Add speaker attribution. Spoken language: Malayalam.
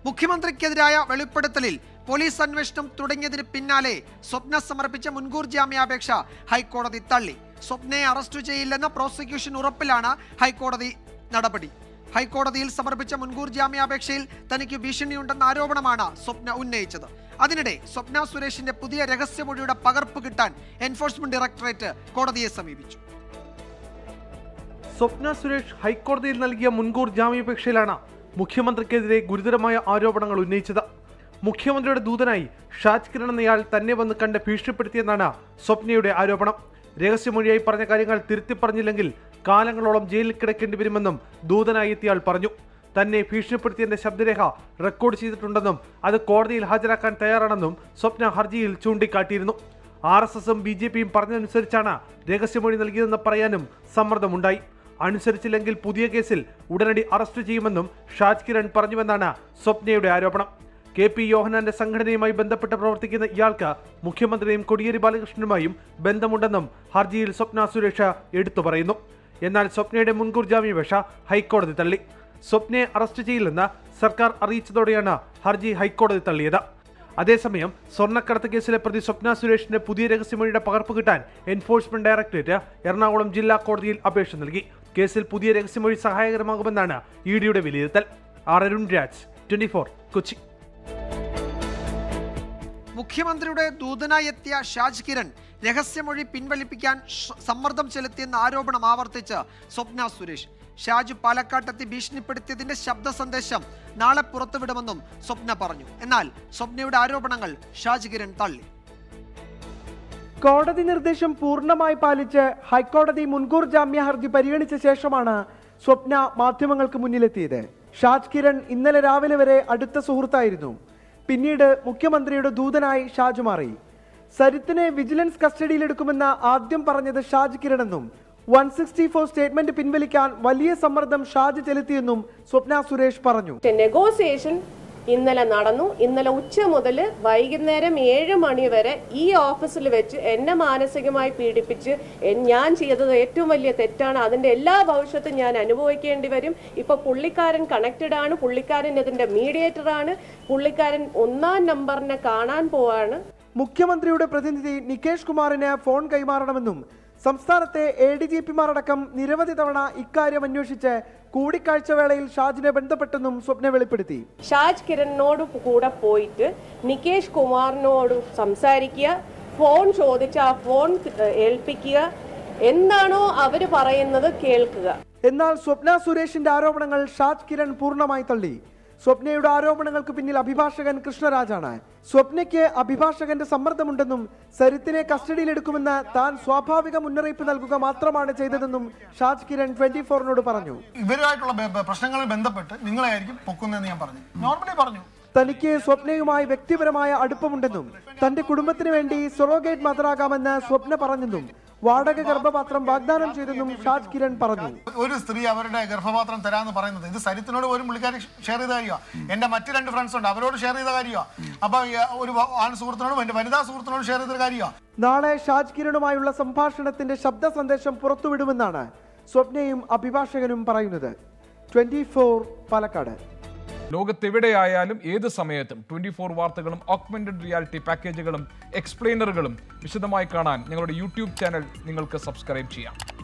Speaker 1: മുഖ്യമന്ത്രിക്കെതിരായ വെളിപ്പെടുത്തലിൽ പോലീസ് അന്വേഷണം തുടങ്ങിയതിന് പിന്നാലെ സ്വപ്ന സമർപ്പിച്ച മുൻകൂർ ജാമ്യാപേക്ഷ ഹൈക്കോടതി തള്ളി സ്വപ്നയെ അറസ്റ്റ് ചെയ്യില്ലെന്ന പ്രോസിക്യൂഷൻ ഉറപ്പിലാണ് ഹൈക്കോടതി നടപടി ഹൈക്കോടതിയിൽ സമർപ്പിച്ച മുൻകൂർ ജാമ്യാപേക്ഷയിൽ തനിക്ക് ഭീഷണിയുണ്ടെന്ന ആരോപണമാണ് സ്വപ്ന ഉന്നയിച്ചത് അതിനിടെ സ്വപ്ന സുരേഷിന്റെ പുതിയ രഹസ്യമൊഴിയുടെ പകർപ്പ് കിട്ടാൻ എൻഫോഴ്സ്മെന്റ് ഡയറക്ടറേറ്റ് കോടതിയെ സമീപിച്ചു
Speaker 2: സ്വപ്ന സുരേഷ് ഹൈക്കോടതിയിൽ നൽകിയ മുൻകൂർ ജാമ്യാപേക്ഷയിലാണ് മുഖ്യമന്ത്രിക്കെതിരെ ഗുരുതരമായ ആരോപണങ്ങൾ ഉന്നയിച്ചത് മുഖ്യമന്ത്രിയുടെ ദൂതനായി ഷാജ് കിരൺ എന്നയാൾ തന്നെ വന്ന് കണ്ട് ഭീഷണിപ്പെടുത്തിയെന്നാണ് സ്വപ്നയുടെ ആരോപണം രഹസ്യമൊഴിയായി പറഞ്ഞ കാര്യങ്ങൾ തിരുത്തി പറഞ്ഞില്ലെങ്കിൽ കാലങ്ങളോളം ജയിലിൽ കിടക്കേണ്ടി വരുമെന്നും ദൂതനായി എത്തിയാൾ പറഞ്ഞു തന്നെ ഭീഷണിപ്പെടുത്തിയതിന്റെ ശബ്ദരേഖ റെക്കോർഡ് ചെയ്തിട്ടുണ്ടെന്നും അത് കോടതിയിൽ ഹാജരാക്കാൻ തയ്യാറാണെന്നും സ്വപ്ന ഹർജിയിൽ ചൂണ്ടിക്കാട്ടിയിരുന്നു ആർ എസ് എസും ബി ജെ പിയും പറഞ്ഞതനുസരിച്ചാണ് രഹസ്യമൊഴി നൽകിയതെന്ന് പറയാനും സമ്മർദ്ദമുണ്ടായി അനുസരിച്ചില്ലെങ്കിൽ പുതിയ കേസിൽ ഉടനടി അറസ്റ്റ് ചെയ്യുമെന്നും ഷാജ് കിരൺ പറഞ്ഞുവെന്നാണ് സ്വപ്നയുടെ ആരോപണം കെ പി യോഹനാന്റെ സംഘടനയുമായി ബന്ധപ്പെട്ട് പ്രവർത്തിക്കുന്ന ഇയാൾക്ക് മുഖ്യമന്ത്രിയും കോടിയേരി ബാലകൃഷ്ണനുമായും ബന്ധമുണ്ടെന്നും ഹർജിയിൽ സ്വപ്ന സുരേഷ എടുത്തു പറയുന്നു എന്നാൽ സ്വപ്നയുടെ മുൻകൂർ ജാമ്യാപേക്ഷ ഹൈക്കോടതി തള്ളി സ്വപ്നയെ അറസ്റ്റ് ചെയ്യില്ലെന്ന് സർക്കാർ അറിയിച്ചതോടെയാണ് ഹർജി ഹൈക്കോടതി തള്ളിയത് അതേസമയം സ്വർണ്ണക്കടത്ത് കേസിലെ പ്രതി സ്വപ്ന സുരേഷിന്റെ പുതിയ രഹസ്യമൊഴിയുടെ പകർപ്പ് കിട്ടാൻ എൻഫോഴ്സ്മെന്റ് ഡയറക്ടറേറ്റ് എറണാകുളം ജില്ലാ കോടതിയിൽ അപേക്ഷ നൽകി കേസിൽ പുതിയ രഹസ്യമൊഴി സഹായകരമാകുമെന്നാണ് ഇ ഡിയുടെ വിലയിരുത്തൽ ആർ അരുൺ രാജ് ട്വന്റി കൊച്ചി
Speaker 1: മുഖ്യമന്ത്രിയുടെ ദൂതനായി എത്തിയ ഷാജ് കിരൺ രഹസ്യമൊഴി പിൻവലിപ്പിക്കാൻ ഷ് സമ്മർദ്ദം ചെലുത്തിയെന്ന ആരോപണം ആവർത്തിച്ച് സ്വപ്ന സുരേഷ് ഷാജ് പാലക്കാട്ടെത്തി ഭീഷണിപ്പെടുത്തിയതിന്റെ ശബ്ദ സന്ദേശം നാളെ പുറത്തുവിടുമെന്നും സ്വപ്ന പറഞ്ഞു എന്നാൽ സ്വപ്നയുടെ ആരോപണങ്ങൾ ഷാജ് കിരൺ തള്ളി
Speaker 3: കോടതി നിർദ്ദേശം പൂർണ്ണമായി പാലിച്ച് ഹൈക്കോടതി മുൻകൂർ ജാമ്യ ഹർജി പരിഗണിച്ച ശേഷമാണ് സ്വപ്ന മാധ്യമങ്ങൾക്ക് മുന്നിലെത്തിയത് ഷാജ് കിരൺ ഇന്നലെ രാവിലെ വരെ അടുത്ത സുഹൃത്തായിരുന്നു പിന്നീട് മുഖ്യമന്ത്രിയുടെ ദൂതനായി ഷാജ് മാറി സരിത്തിനെ വിജിലൻസ് കസ്റ്റഡിയിലെടുക്കുമെന്ന് ആദ്യം പറഞ്ഞത് ഷാജ് കിരണെന്നും വൺ സിക്സ്റ്റി ഫോർ സ്റ്റേറ്റ്മെന്റ് പിൻവലിക്കാൻ വലിയ സമ്മർദ്ദം ഷാജ് ചെലുത്തിയെന്നും സ്വപ്ന സുരേഷ് പറഞ്ഞു
Speaker 4: നെഗോസിയേഷൻ ഇന്നലെ നടന്നു ഇന്നലെ ഉച്ച മുതൽ വൈകുന്നേരം ഏഴ് മണി വരെ ഈ ഓഫീസിൽ വെച്ച് എന്നെ മാനസികമായി പീഡിപ്പിച്ച് എൻ- ഞാൻ ചെയ്തത് ഏറ്റവും വലിയ തെറ്റാണ് അതിന്റെ എല്ലാ ഭവിഷ്യത്തും ഞാൻ അനുഭവിക്കേണ്ടി വരും ഇപ്പൊ പുള്ളിക്കാരൻ കണക്റ്റഡ് ആണ് പുള്ളിക്കാരൻ ഇതിന്റെ മീഡിയേറ്റർ ആണ് പുള്ളിക്കാരൻ ഒന്നാം നമ്പറിനെ കാണാൻ പോവാണ്
Speaker 3: മുഖ്യമന്ത്രിയുടെ പ്രതിനിധി നികേഷ് കുമാറിന് ഫോൺ കൈമാറണമെന്നും സംസ്ഥാനത്തെ എ ഡി ജി പിമാരടക്കം നിരവധി തവണ ഇക്കാര്യം അന്വേഷിച്ച് കൂടിക്കാഴ്ച വേളയിൽ ഷാജിനെ ബന്ധപ്പെട്ടെന്നും സ്വപ്ന വെളിപ്പെടുത്തി
Speaker 4: ഷാജ് കിരണിനോട് കൂടെ പോയിട്ട് നികേഷ് കുമാറിനോട് സംസാരിക്കുക ഫോൺ ചോദിച്ച് ആ ഫോൺ ഏൽപ്പിക്കുക എന്താണോ അവര് പറയുന്നത് കേൾക്കുക
Speaker 3: എന്നാൽ സ്വപ്ന സുരേഷിന്റെ ആരോപണങ്ങൾ ഷാജ് കിരൺ പൂർണ്ണമായി തള്ളി സ്വപ്നയുടെ ആരോപണങ്ങൾക്ക് പിന്നിൽ അഭിഭാഷകൻ കൃഷ്ണരാജാണ് സ്വപ്നയ്ക്ക് അഭിഭാഷകന്റെ സമ്മർദ്ദമുണ്ടെന്നും സരിത്തിനെ കസ്റ്റഡിയിലെടുക്കുമെന്ന് താൻ സ്വാഭാവിക മുന്നറിയിപ്പ് നൽകുക മാത്രമാണ് ചെയ്തതെന്നും ഷാജ് കിരൺ ട്വന്റി ഫോറിനോട് പറഞ്ഞു
Speaker 5: ഇവരുമായിട്ടുള്ള ബ- ബ- പ്രശ്നങ്ങളിൽ ബന്ധപ്പെട്ട് നിങ്ങളെയായിരിക്കും പൊക്കുന്നതെന്ന് ഞാൻ പറഞ്ഞു നോർമലി പറഞ്ഞു
Speaker 3: തനിക്ക് സ്വപ്നയുമായി വ്യക്തിപരമായ അടുപ്പമുണ്ടെന്നും തന്റെ കുടുംബത്തിന് വേണ്ടി സൊറോഗേറ്റ് മദറാകാമെന്ന് സ്വപ്ന പറഞ്ഞെന്നും വാടക ഗർഭപാത്രം വാഗ്ദാനം ചെയ്തെന്നും ഷാജ് കിരൺ പറഞ്ഞു
Speaker 5: ഒരു സ്ത്രീ അവരുടെ ഗർഭപാത്രം തരാന്ന് പറയുന്നത് ഇത് സരിത്തിനോട് ഒരു പുള്ളിക്കാരി ഷെയർ ചെയ്ത കാര്യമാണ് എന്റെ മറ്റു രണ്ട് ഫ്രണ്ട്സ് ഉണ്ട് അവരോട് ഷെയർ ചെയ്ത കാര്യമാണ് അപ്പൊ ഈ ഒരു വ- ആൺ സുഹൃത്തിനോടും എന്റെ വനിതാ സുഹൃത്തിനോടും ഷെയർ ചെയ്ത കാര്യമാണ്
Speaker 3: നാളെ ഷാജ് കിരണുമായുള്ള സംഭാഷണത്തിന്റെ ശബ്ദ സന്ദേശം പുറത്തുവിടുമെന്നാണ് സ്വപ്നയും അഭിഭാഷകനും പറയുന്നത് ട്വന്റി ഫോർ പാലക്കാട്
Speaker 6: ലോകത്തെവിടെയായാലും ഏത് സമയത്തും ട്വന്റി ഫോർ വാർത്തകളും ഓഗ്മെന്റഡ് റിയാലിറ്റി പാക്കേജുകളും എക്സ്പ്ലെയിനറുകളും വിശദമായി കാണാൻ ഞങ്ങളുടെ യൂട്യൂബ് ചാനൽ നിങ്ങൾക്ക് സബ്സ്ക്രൈബ് ചെയ്യാം